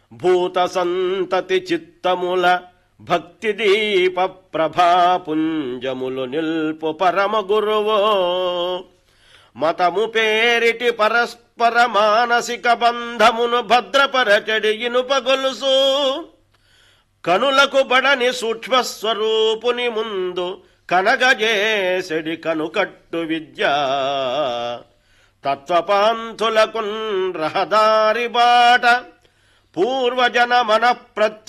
భూత సంతతి చిత్తముల భక్తి దీప ప్రభాపుంజములు నిల్పు పరమ గురువో మతము పేరిటి పరస్పర మానసిక బంధమును భద్రపరచడి ఇనుప గొలుసు కనులకు బడని సూక్ష్మస్వరూపుని ముందు కనగజేసడి కనుకట్టు విద్య తత్వపాంతులకున్ రహదారి బాట పూర్వజన మన